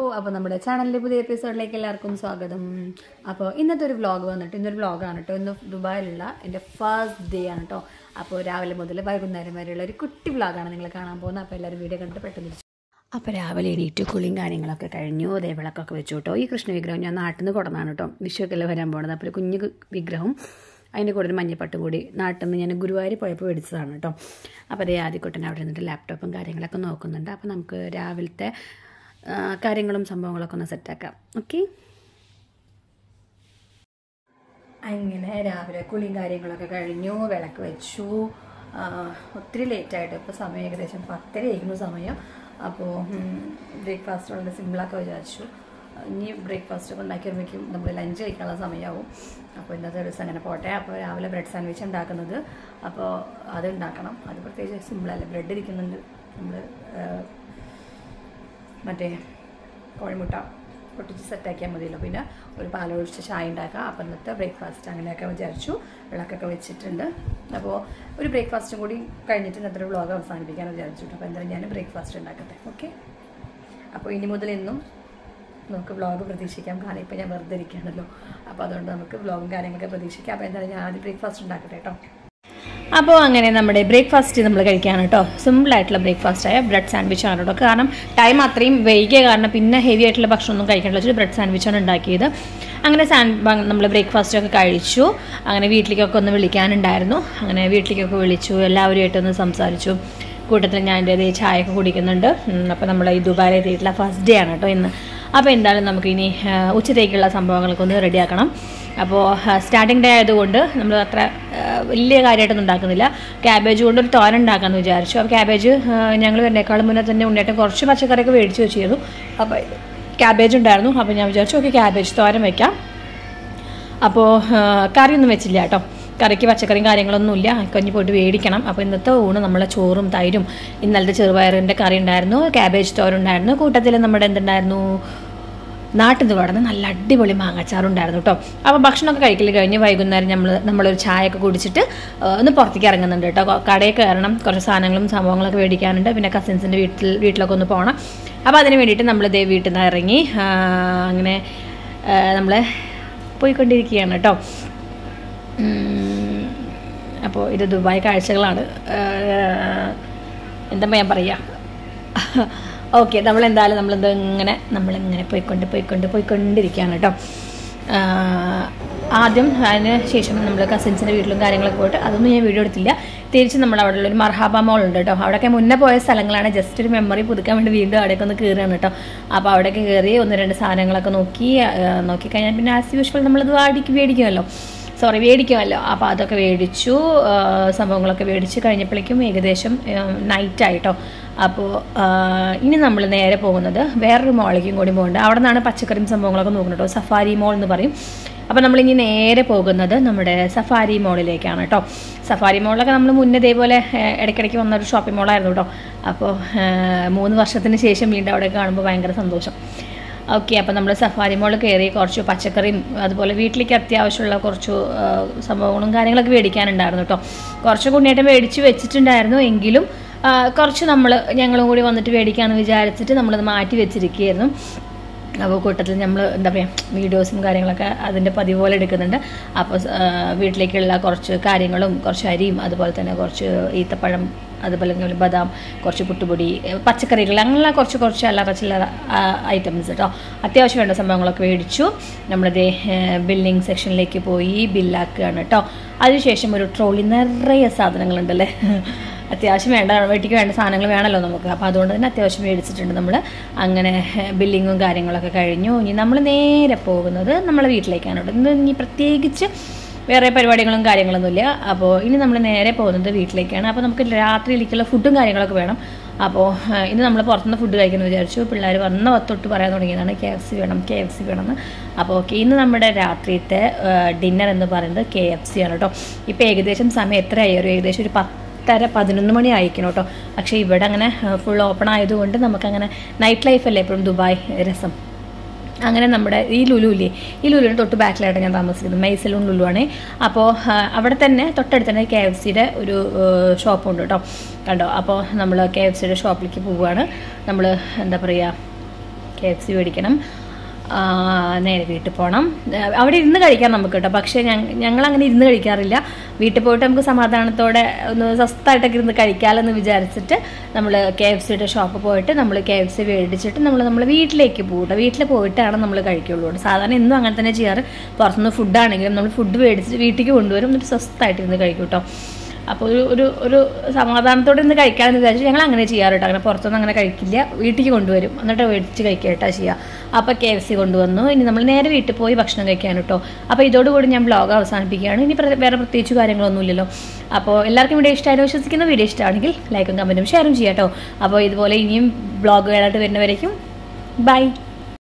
അപ്പോൾ നമ്മുടെ ചാനലിൻ്റെ പുതിയ എപ്പിസോഡിലേക്ക് എല്ലാവർക്കും സ്വാഗതം അപ്പോൾ ഇന്നത്തെ ഒരു വ്ളോഗ് വന്നിട്ട് ഇന്നൊരു വ്ളോഗാണ് കേട്ടോ ഇന്ന് ദുബായിലുള്ള എൻ്റെ ഫസ്റ്റ് ഡേ ആണ് കേട്ടോ അപ്പോൾ രാവിലെ മുതൽ വൈകുന്നേരം വരെയുള്ള ഒരു കുട്ടി വ്ളോഗാണ് നിങ്ങൾ കാണാൻ പോകുന്നത് അപ്പോൾ എല്ലാവരും വീഡിയോ കണ്ടിട്ട് പെട്ടെന്ന് തിരിച്ചു അപ്പോൾ രാവിലെ എണീറ്റ് കുളിയും കാര്യങ്ങളൊക്കെ കഴിഞ്ഞു അതേ വിളക്കൊക്കെ വെച്ചു കേട്ടോ ഈ കൃഷ്ണ വിഗ്രഹം ഞാൻ നാട്ടിൽ നിന്ന് കൊടുന്നതാണ് കേട്ടോ വിഷുവൊക്കെ വരാൻ പോകുന്നത് അപ്പോൾ ഒരു കുഞ്ഞു വിഗ്രഹം അതിൻ്റെ കൂടെ ഒരു മഞ്ഞപ്പട്ടും കൂടി നാട്ടിൽ നിന്ന് ഞാൻ ഗുരുവായൂർ പോയപ്പോൾ മേടിച്ചതാണ് കേട്ടോ അപ്പോൾ അതേ ആദ്യക്കുട്ടൻ അവിടെ നിന്നിട്ട് ലാപ്ടോപ്പും കാര്യങ്ങളൊക്കെ നോക്കുന്നുണ്ട് അപ്പോൾ നമുക്ക് രാവിലത്തെ ആ, കാര്യങ്ങളും സംഭവങ്ങളൊക്കെ ഒന്ന് സെറ്റാക്കാം ഓക്കെ അങ്ങനെ രാവിലെ കുളിയും കാര്യങ്ങളൊക്കെ കഴിഞ്ഞു വിളക്ക് വെച്ചു ആ, ഒത്തിരി ലേറ്റായിട്ട് ഇപ്പോൾ സമയം ഏകദേശം പത്തര ആയിരുന്നു സമയം അപ്പോൾ ബ്രേക്ക്ഫാസ്റ്റ് വളരെ സിമ്പിളാക്കി വിചാരിച്ചു ഇനി ബ്രേക്ക്ഫാസ്റ്റ് ഒക്കെ ഉണ്ടാക്കി വരുമ്പോഴേക്കും നമ്മൾ ലഞ്ച് കഴിക്കാനുള്ള സമയമാവും അപ്പോൾ ഇന്നത്തെ ദിവസം അങ്ങനെ പോട്ടെ അപ്പോൾ രാവിലെ ബ്രെഡ് സാൻഡ്വിച്ച് ഉണ്ടാക്കുന്നത് അപ്പോൾ അത് ഉണ്ടാക്കണം അത് പ്രത്യേകിച്ച് സിമ്പിളല്ല ബ്രെഡ് ഇരിക്കുന്നുണ്ട് നമ്മൾ മറ്റേ കോഴിമുട്ട പൊട്ടിച്ച് സെറ്റാക്കിയാൽ മതിയല്ലോ പിന്നെ ഒരു പാലൊഴിച്ച് ചായ ഉണ്ടാക്കുക അപ്പം ഇന്നത്തെ ബ്രേക്ക്ഫാസ്റ്റ് അങ്ങനെയൊക്കെ വിചാരിച്ചു വിളക്കൊക്കെ വെച്ചിട്ടുണ്ട് അപ്പോൾ ഒരു ബ്രേക്ക്ഫാസ്റ്റും കൂടി കഴിഞ്ഞിട്ട് ഇന്നത്തെ ഒരു വ്ളോഗ് അവസാനിപ്പിക്കാൻ വിചാരിച്ചു അപ്പോൾ എന്തായാലും ഞാൻ ബ്രേക്ക്ഫാസ്റ്റ് ഉണ്ടാക്കട്ടെ ഓക്കെ അപ്പോൾ ഇനി മുതൽ എന്നും നമുക്ക് വ്ളോഗ് പ്രതീക്ഷിക്കാം കാരണം ഇപ്പോൾ ഞാൻ വെറുതെ ഇരിക്കുകയാണല്ലോ അപ്പോൾ അതുകൊണ്ട് നമുക്ക് വ്ളോഗും കാര്യങ്ങളൊക്കെ പ്രതീക്ഷിക്കാം അപ്പോൾ എന്തായാലും ഞാൻ ആദ്യം ബ്രേക്ക്ഫാസ്റ്റ് ഉണ്ടാക്കട്ടെ കേട്ടോ അപ്പോൾ അങ്ങനെ നമ്മുടെ ബ്രേക്ക്ഫാസ്റ്റ് നമ്മൾ കഴിക്കുകയാണ് കേട്ടോ സിമ്പിളായിട്ടുള്ള ബ്രേക്ക്ഫാസ്റ്റ് ആയ ബ്രെഡ് സാൻഡ്വിച്ച് ആണ് കേട്ടോ കാരണം ടൈം അത്രയും വൈകിയ കാരണം പിന്നെ ഹെവി ആയിട്ടുള്ള ഭക്ഷണമൊന്നും കഴിക്കണ്ട വെച്ചിട്ട് ബ്രെഡ് സാൻഡ്വിച്ചാണ് ഉണ്ടാക്കിയത് അങ്ങനെ സാൻ നമ്മൾ ബ്രേക്ക്ഫാസ്റ്റ് ഒക്കെ കഴിച്ചു അങ്ങനെ വീട്ടിലേക്കൊക്കെ ഒന്ന് വിളിക്കാനുണ്ടായിരുന്നു അങ്ങനെ വീട്ടിലേക്കൊക്കെ വിളിച്ചു എല്ലാവരുമായിട്ടൊന്ന് സംസാരിച്ചു കൂട്ടത്തിൽ ഞാൻ എൻ്റെ ഇതേ ചായ ഒക്കെ കുടിക്കുന്നുണ്ട് അപ്പോൾ നമ്മൾ ഈ ദുബായിൽ എത്തിയിട്ടുള്ള ഫസ്റ്റ് ഡേ ആണ് കേട്ടോ ഇന്ന് അപ്പോൾ എന്തായാലും നമുക്കിനി ആ, ഉച്ചത്തേക്കുള്ള സംഭവങ്ങളൊക്കെ ഒന്ന് റെഡിയാക്കണം അപ്പോൾ സ്റ്റാർട്ടിംഗ് ഡേ ആയതുകൊണ്ട് നമ്മൾ അത്ര ആ, വലിയ കാര്യമായിട്ടൊന്നും ഉണ്ടാക്കുന്നില്ല ക്യാബേജ് കൊണ്ട് ഒരു തോരൻ ഉണ്ടാക്കാമെന്ന് വിചാരിച്ചു അപ്പോൾ ക്യാബേജ് ഞങ്ങൾ വരുന്നേക്കാളും മുന്നേ തന്നെ ഉണ്ണേട്ടം കുറച്ച് പച്ചക്കറിയൊക്കെ മേടിച്ച് വെച്ചിരുന്നു അപ്പോൾ ക്യാബേജ് ഉണ്ടായിരുന്നു അപ്പോൾ ഞാൻ വിചാരിച്ചു ഓക്കെ ക്യാബേജ് തോരൻ വയ്ക്കാം അപ്പോൾ കറിയൊന്നും വെച്ചില്ല കേട്ടോ കറിക്ക് പച്ചക്കറിയും കാര്യങ്ങളൊന്നുമില്ല കഞ്ഞി പോയിട്ട് മേടിക്കണം അപ്പോൾ ഇന്നത്തെ ഊണ് നമ്മളെ ചോറും തൈരും ഇന്നലത്തെ ചെറുപയറിൻ്റെ കറി ഉണ്ടായിരുന്നു ക്യാബേജ് തോരൻ ഉണ്ടായിരുന്നു കൂട്ടത്തിൽ നമ്മുടെ എന്തുണ്ടായിരുന്നു നാട്ടിൽ നിന്ന് കടന്ന് നല്ല അടിപൊളി മാങ്ങാച്ചാറുണ്ടായിരുന്നു കേട്ടോ അപ്പോൾ ഭക്ഷണമൊക്കെ കഴിക്കൽ കഴിഞ്ഞ് വൈകുന്നേരം നമ്മൾ നമ്മളൊരു ചായയൊക്കെ കുടിച്ചിട്ട് ആ, ഒന്ന് പുറത്തേക്ക് ഇറങ്ങുന്നുണ്ട് കേട്ടോ കൊ- കടയിൽ കയറണം കുറച്ച് സാധനങ്ങളും സംഭവങ്ങളൊക്കെ മേടിക്കാനുണ്ട് പിന്നെ കസിൻസിൻ്റെ വീട്ടിൽ വീട്ടിലൊക്കെ ഒന്ന് പോകണം അപ്പോൾ അതിന് വേണ്ടിയിട്ട് നമ്മൾ ദേ വീട്ടിൽ നിന്ന് ഇറങ്ങി ആ, അങ്ങനെ നമ്മൾ പോയിക്കൊണ്ടിരിക്കുകയാണ് കേട്ടോ ഉം, അപ്പോൾ ഇത് ദുബായ് കാഴ്ചകളാണ് ഏഹ്, എന്താ ഞാൻ പറയുക ഓക്കെ നമ്മൾ എന്തായാലും നമ്മളെന്താ ഇങ്ങനെ നമ്മളിങ്ങനെ പോയിക്കൊണ്ട് പോയിക്കൊണ്ട് പോയിക്കൊണ്ടിരിക്കുകയാണ് കേട്ടോ ആഹ്, ആദ്യം അതിന് ശേഷം നമ്മൾ കസിൻസിൻ്റെ വീട്ടിലും കാര്യങ്ങളൊക്കെ പോയിട്ട് അതൊന്നും ഞാൻ വീഡിയോ എടുത്തില്ല തിരിച്ച് നമ്മൾ അവിടെ ഉള്ളൊരു മർഹാബ മോൾ ഉണ്ട് കേട്ടോ അവിടെയൊക്കെ മുന്നേ പോയ സ്ഥലങ്ങളാണ് ജസ്റ്റ് ഒരു മെമ്മറി പുതുക്കാൻ വേണ്ടി വീണ്ടും അവിടേക്ക് ഒന്ന് കയറുകയാണ് കേട്ടോ അപ്പോൾ അവിടേക്ക് കയറി ഒന്ന് രണ്ട് സാധനങ്ങളൊക്കെ നോക്കി ആഹ്, നോക്കിക്കഴിഞ്ഞാൽ പിന്നെ ആസ് യൂഷ്വൽ നമ്മളത് വാടിക്ക് മേടിക്കുമല്ലോ സോറി മേടിക്കുമല്ലോ അപ്പോൾ അതൊക്കെ മേടിച്ചു ആ, സംഭവങ്ങളൊക്കെ മേടിച്ച് കഴിഞ്ഞപ്പോഴേക്കും ഏകദേശം നൈറ്റായിട്ടോ അപ്പോൾ ഇനി നമ്മൾ നേരെ പോകുന്നത് വേറൊരു മോളിലേക്കും കൂടി പോകുന്നുണ്ട് അവിടെ നിന്നാണ് പച്ചക്കറിയും സംഭവങ്ങളൊക്കെ നോക്കുന്നത് കേട്ടോ സഫാരി മോൾ എന്ന് പറയും അപ്പോൾ നമ്മളിനി നേരെ പോകുന്നത് നമ്മുടെ സഫാരി മോളിലേക്കാണ് കേട്ടോ സഫാരി മോളിലൊക്കെ നമ്മൾ മുന്നേ ഇതേപോലെ ഏഹ്, ഇടയ്ക്കിടയ്ക്ക് വന്ന ഒരു ഷോപ്പിംഗ് മോളായിരുന്നു കേട്ടോ അപ്പോൾ ഏഹ്, മൂന്ന് വർഷത്തിന് ശേഷം വീണ്ടും അവിടെ കാണുമ്പോൾ ഭയങ്കര സന്തോഷം ഓക്കെ അപ്പോൾ നമ്മൾ സഫാരി മോളിൽ കയറി കുറച്ച് പച്ചക്കറിയും അതുപോലെ വീട്ടിലേക്ക് അത്യാവശ്യമുള്ള കുറച്ച് ആ, സംഭവങ്ങളും കാര്യങ്ങളൊക്കെ മേടിക്കാനുണ്ടായിരുന്നു കേട്ടോ കുറച്ച് കുണ്ണിയേട്ടം മേടിച്ച് വെച്ചിട്ടുണ്ടായിരുന്നു എങ്കിലും ആ, കുറച്ച് നമ്മൾ ഞങ്ങളും കൂടി വന്നിട്ട് മേടിക്കാമെന്ന് വിചാരിച്ചിട്ട് നമ്മളത് മാറ്റി വെച്ചിരിക്കുകയായിരുന്നു അപ്പോൾ കൂട്ടത്തിൽ നമ്മൾ എന്താ പറയുക വീഡിയോസും കാര്യങ്ങളൊക്കെ അതിൻ്റെ പതിവ് പോലെ എടുക്കുന്നുണ്ട് അപ്പോൾ ആ, വീട്ടിലേക്കുള്ള കുറച്ച് കാര്യങ്ങളും കുറച്ച് അരിയും അതുപോലെ തന്നെ കുറച്ച് ഈത്തപ്പഴം അതുപോലെ തന്നെ ബദാം കുറച്ച് പുട്ടുപൊടി ഏഹ് പച്ചക്കറികൾ അങ്ങനെയുള്ള കുറച്ച് കുറച്ച് അല്ലറ ചില്ലറ ഐറ്റംസ് കേട്ടോ അത്യാവശ്യം വേണ്ട സംഭവങ്ങളൊക്കെ മേടിച്ചു നമ്മളിത് ബില്ലിംഗ് സെക്ഷനിലേക്ക് പോയി ബില്ലാക്കുകയാണ് കേട്ടോ അതിനുശേഷം ഒരു ട്രോളി നിറയെ സാധനങ്ങളുണ്ടല്ലേ അത്യാവശ്യം വേണ്ട വീട്ടിലേക്ക് വേണ്ട സാധനങ്ങൾ വേണമല്ലോ നമുക്ക് അപ്പോൾ അതുകൊണ്ട് തന്നെ അത്യാവശ്യം മേടിച്ചിട്ടുണ്ട് നമ്മൾ അങ്ങനെ ബില്ലിങ്ങും കാര്യങ്ങളൊക്കെ കഴിഞ്ഞു ഇനി നമ്മൾ നേരെ പോകുന്നത് നമ്മളെ വീട്ടിലേക്കാണ് കേട്ടോ ഇന്ന് ഇനി പ്രത്യേകിച്ച് വേറെ പരിപാടികളും കാര്യങ്ങളൊന്നുമില്ല അപ്പോൾ ഇനി നമ്മൾ നേരെ പോകുന്നത് വീട്ടിലേക്കാണ് അപ്പോൾ നമുക്ക് രാത്രിയിലേക്കുള്ള ഫുഡും കാര്യങ്ങളൊക്കെ വേണം അപ്പോൾ ആ, ഇന്ന് നമ്മൾ പുറത്തുനിന്ന് ഫുഡ് കഴിക്കുന്നു വിചാരിച്ചു പിള്ളേർ വന്ന തൊട്ട് പറയാൻ തുടങ്ങിയതാണ് കെ എഫ് സി വേണം കെ എഫ് സി വേണമെന്ന് അപ്പോൾ ഓക്കെ ഇന്ന് നമ്മുടെ രാത്രിയത്തെ ഡിന്നർ എന്ന് പറയുന്നത് കെ എഫ് സി ആണ് കേട്ടോ ഇപ്പോൾ ഏകദേശം സമയം എത്രയായി ഒരു ഏകദേശം ഒരു പത്തര പതിനൊന്ന് മണി ആയിരിക്കണം കേട്ടോ പക്ഷേ ഇവിടെ അങ്ങനെ ഫുൾ ഓപ്പൺ ആയതുകൊണ്ട് നമുക്കങ്ങനെ നൈറ്റ് ലൈഫല്ലേ എപ്പോഴും ദുബായ് രസം അങ്ങനെ നമ്മുടെ ഈ ലുലു ഇല്ലേ ഈ ലുലുവിന് തൊട്ട് ബാക്കിലായിട്ട് ഞാൻ താമസിക്കുന്നത് മൈസലൂൺ ലുലു ആണ് അപ്പോൾ അവിടെ തന്നെ തൊട്ടടുത്ത് തന്നെ കെ എഫ് സിയുടെ ഒരു ഷോപ്പുണ്ട് കേട്ടോ കണ്ടോ അപ്പോൾ നമ്മൾ കെ എഫ് സിയുടെ ഷോപ്പിലേക്ക് പോവുകയാണ് നമ്മൾ എന്താ പറയുക കെ എഫ് സി മേടിക്കണം ആ, നേരെ വീട്ടിൽ പോകണം ആ, അവിടെ ഇരുന്ന് കഴിക്കാം നമുക്ക് കേട്ടോ പക്ഷേ ഞങ്ങൾ അങ്ങനെ ഇരുന്ന് കഴിക്കാറില്ല വീട്ടിൽ പോയിട്ട് നമുക്ക് സമാധാനത്തോടെ ഒന്ന് സ്വസ്ഥമായിട്ടൊക്കെ ഇരുന്ന് കഴിക്കാമെന്ന് വിചാരിച്ചിട്ട് നമ്മൾ കെ എഫ് സിയുടെ ഷോപ്പ് പോയിട്ട് നമ്മൾ കെ എഫ് സി മേടിച്ചിട്ട് നമ്മൾ നമ്മൾ വീട്ടിലേക്ക് പോകും കേട്ടോ വീട്ടിൽ പോയിട്ടാണ് നമ്മൾ കഴിക്കുള്ളൂ കേട്ടോ. സാധാരണ എന്നും അങ്ങനെ തന്നെ ചെയ്യാറ് പുറത്തുനിന്ന് ഫുഡാണെങ്കിലും നമ്മൾ ഫുഡ് മേടിച്ചിട്ട് വീട്ടിലേക്ക് കൊണ്ടുവരും എന്നിട്ട് സ്വസ്ഥമായിട്ട് ഇരുന്ന് കഴിക്കും കേട്ടോ അപ്പോൾ ഒരു ഒരു ഒരു സമാധാനത്തോടെ ഇന്ന് കഴിക്കാമെന്ന് വിചാരിച്ചു ഞങ്ങൾ അങ്ങനെ ചെയ്യാറ് കേട്ടോ അങ്ങനെ പുറത്തൊന്നും അങ്ങനെ കഴിക്കില്ല വീട്ടിലേക്ക് കൊണ്ടുവരും എന്നിട്ട് മേടിച്ച് കഴിക്കുക കേട്ടോ ചെയ്യുക അപ്പോൾ കെ എഫ് സി കൊണ്ടുവന്നു ഇനി നമ്മൾ നേരെ വീട്ടിൽ പോയി ഭക്ഷണം കഴിക്കാൻ കേട്ടോ അപ്പോൾ ഇതോടുകൂടി ഞാൻ ബ്ലോഗ് അവസാനിപ്പിക്കുകയാണ് ഇനി പ്ര- വേറെ പ്രത്യേകിച്ച് കാര്യങ്ങളൊന്നുമില്ലല്ലോ അപ്പോൾ എല്ലാവർക്കും വീഡിയോ ഇഷ്ടമായിട്ട് വിശ്വസിക്കുന്ന വീഡിയോ ഇഷ്ടമാണെങ്കിൽ ലൈക്കും കമൻറ്റും ഷെയറും ചെയ്യാം കേട്ടോ അപ്പോൾ ഇതുപോലെ ഇനിയും ബ്ലോഗുകളായിട്ട് വരുന്നവരേക്കും ബൈ